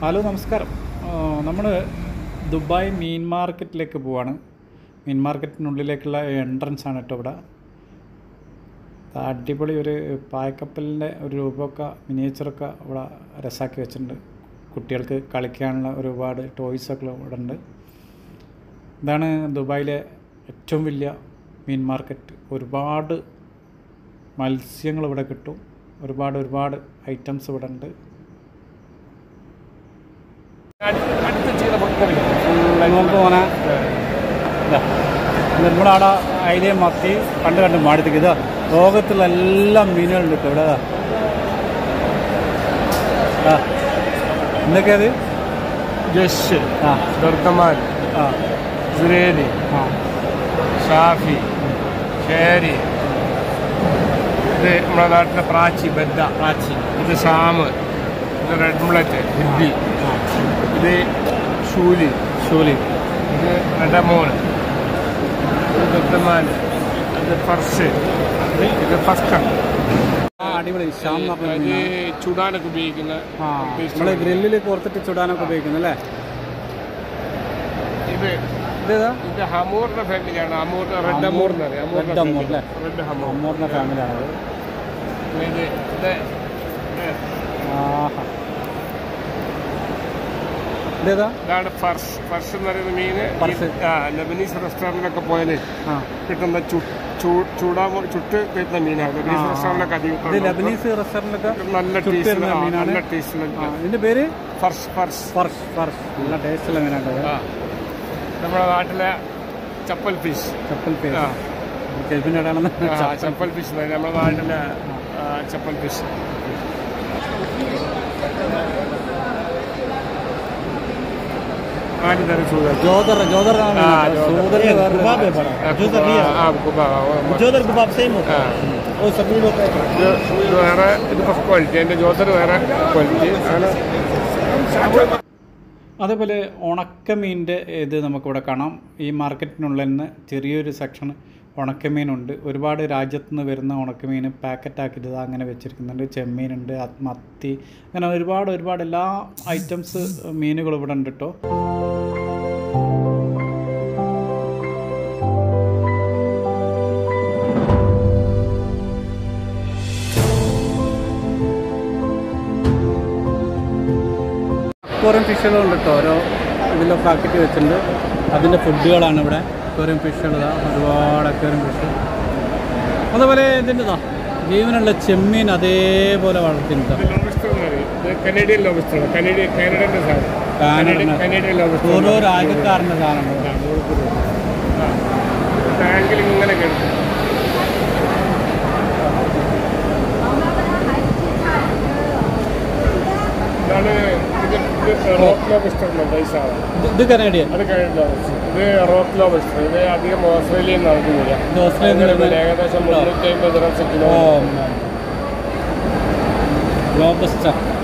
Hello നമസ്കാരം നമ്മൾ Dubai മീൻ മാർക്കറ്റിലേക്ക് പോവാണ് മീൻ മാർക്കറ്റിനുള്ളിലേക്കുള്ള എൻട്രൻസ് ആണ് കേട്ടോ ഇവിടെ ഇത് അടിപൊളി ഒരു പായക്കപ്പലിൻ്റെ ഒരു രൂപമൊക്കെ മിനിയേച്ചറൊക്കെ ഇവിടെ രസാക്കി വെച്ചിട്ടുണ്ട് കുട്ടികൾക്ക് കളിക്കാനുള്ള ഒരുപാട് ടോയ്സൊക്കെ ഇവിടെ ഉണ്ട് ഇതാണ് ദുബായിലെ ഏറ്റവും വലിയ മീൻ മാർക്കറ്റ് ഒരുപാട് മത്സ്യങ്ങൾ ഇവിടെ കിട്ടും ഒരുപാട് ഒരുപാട് ഐറ്റംസ് ഇവിടെ ഉണ്ട് അടുത്ത് ചെയ്ത ഭക്തരി നമുക്ക് പോനെ നിർമ്മലാട അയിലെ മത്തി കണ്ട് കണ്ട് മാടത്തേക്ക് ഇതാ ലോകത്തുള്ള എല്ലാ മീനുകളുണ്ട് ഇപ്പോൾ ഇവിടെ ആ എന്തൊക്കെയത് ജഷ് ആ ദർദമാൻ ആ സുരേലി ആ ഷാഫി ഷേരി ഇത് നമ്മുടെ നാട്ടിലെ പ്രാച്ചി ബദ്ദ പ്രാച്ചി ഇത് ഷാമ് ഇത് റെഡ് മുളറ്റ് ഹിന്ദി ഇത് ഷൂലി ഷൂലി ഇത് റെഡമോൺ ഇത് ദർദമാൻ ഇത് ഫർഷ് ഇത് ഫസ്കർ ആ അടിപൊളി ശ്യാം എന്ന് പറഞ്ഞ ഇത് മീനാണ്. ചുടാനൊക്കെ ഉപയോഗിക്കുന്ന ആ നമ്മൾ ഗ്രില്ലിൽ കോർത്തിട്ട് ചുടാനൊക്കെ ഉപയോഗിക്കുന്നു അല്ലേ ഇത് ഇതേതാ ഇത് ഹമൂറിന്റെ ഫാമിലിയാണ് ഹമൂർ റെഡ് ഹമൂർ എന്ന് പറയും റെഡ് അമ്മൂർ അല്ലേ റെഡ് ഹമൂർ അമ്മൂറിൻ്റെ ഫാമിലിയാണത് ഇത് ഇത് ആഹാ ഇതേതാ ഇതാണ് ഫർഷ് ഫർഷ് എന്ന് പറയുന്ന മീന് ഫർഷ്. ഈ- ആ ലബനീസ് റെസ്റ്റോറൻറ്റിലൊക്കെ പോയാൽ ആ കിട്ടുന്ന ചു- ചു- ചൂടാ ചുട്ട് കിട്ടുന്ന മീനാണ് ലബനീസ് ആ. റെസ്റ്റോറൻറ്റിലൊക്കെ അധികം ഇത് കാണും. ലബനീസ് റെസ്റ്റോറൻറ്റിലൊക്കെ നല്ല ചുട്ട് ടേസ്റ്റ് തരുന്ന മീനാണ് നല്ല ടേസ്റ്റ് ആ, ഇതിന്റെ പേര് ഫർഷ് ഫർഷ് ഫർഷ് ഫർഷ് നല്ല ടേസ്റ്റുള്ള മീനാണ് ആ നമ്മുടെ നാട്ടിലെ ചപ്പൽ ഫിഷ് ചപ്പൽ ആ പേര് കെൽപ്പിൻ്റെ ഇടയാണെന്ന് ആ, ചപ്പൽ ഫിഷ് എന്ന് പറയും. നമ്മുടെ നാട്ടിലെ ആ, ചപ്പൽ ഫിഷ് നാല് തരം ചൂത ജോദർ ജോദർ ആ, ജോദർ. സൂദറിന് വേറെ കുബാബ് है बड़ा जोधर नहीं है ആ കുബാബ जोधर कुबाब सेम होता ആ है वो सभी होता है ഇത് ഇത് വേറെ ഇത് ഫസ്റ്റ് ക്വാളിറ്റി എൻ്റെ ജോസർ വേറെ ക്വാളിറ്റി അങ്ങനെ അതേപോലെ ഉണക്കമീനിൻ്റെ ഇത് നമുക്കിവിടെ കാണാം ഈ മാർക്കറ്റിനുള്ളിൽ നിന്ന് ചെറിയൊരു സെക്ഷൻ ഉണക്കമീനുണ്ട് ഒരുപാട് രാജ്യത്തു നിന്ന് വരുന്ന ഉണക്കമീൻ പാക്കറ്റാക്കിയിട്ട് ഇത് അങ്ങനെ വെച്ചിരിക്കുന്നുണ്ട് ചെമ്മീനുണ്ട് അത് മത്തി അങ്ങനെ ഒരുപാട് ഒരുപാട് എല്ലാ ഐറ്റംസ് മീനുകൾ ഇവിടെ ഉണ്ട് കേട്ടോ അക്വറിയം ഫിഷുകളുണ്ട് കേട്ടോ ഓരോ ഇതിലൊക്കെ ആക്കിയിട്ട് വെച്ചിട്ടുണ്ട് അതിൻ്റെ ഫുഡുകളാണ് ഇവിടെ അക്വറിയം ഫിഷുകൾ ഇതാ ഒരുപാട് അക്വറിയം ഫിഷ് അതുപോലെ ഇതിൻ്റെതാ ജീവനുള്ള ചെമ്മീൻ അതേപോലെ വളർത്തിയിട്ടുണ്ട് ഇത് ലോബസ്റ്റർ എന്ന് പറയും ഇത് കനേഡിയൻ ലോബസ്റ്റർ കനേഡിയൻ കാനഡൻ്റെ സാധനം കാനഡ. കനേഡിയൻ കനേഡിയൻ ലോബസ്റ്റർ ഓരോ രാജ്യക്കാരൻ്റെ സാധനങ്ങൾ ടാങ്കിൽ ഇങ്ങനെ കിടക്കും ഇതാണ് ഇത് ഇത് റോക്ക് ലോബസ്റ്റർ എന്നുണ്ട് ഈ സാധനം ഇത് ഇത് കനേഡിയൻ അത് കഴിഞ്ഞ ലോബസ്റ്റർ ഇത് റോക്ക് ലോബസ്റ്റർ ഇത് അധികം ഓസ്ട്രേലിയയിൽ നിന്നാണ് ഇത് വരിക ഇത് ഓസ്ട്രേലിയയിൽ നിന്ന് അതിന് ഏകദേശം മുന്നൂറ്റി അമ്പത് ദിവസം കിലോ ലോബസ്റ്റർ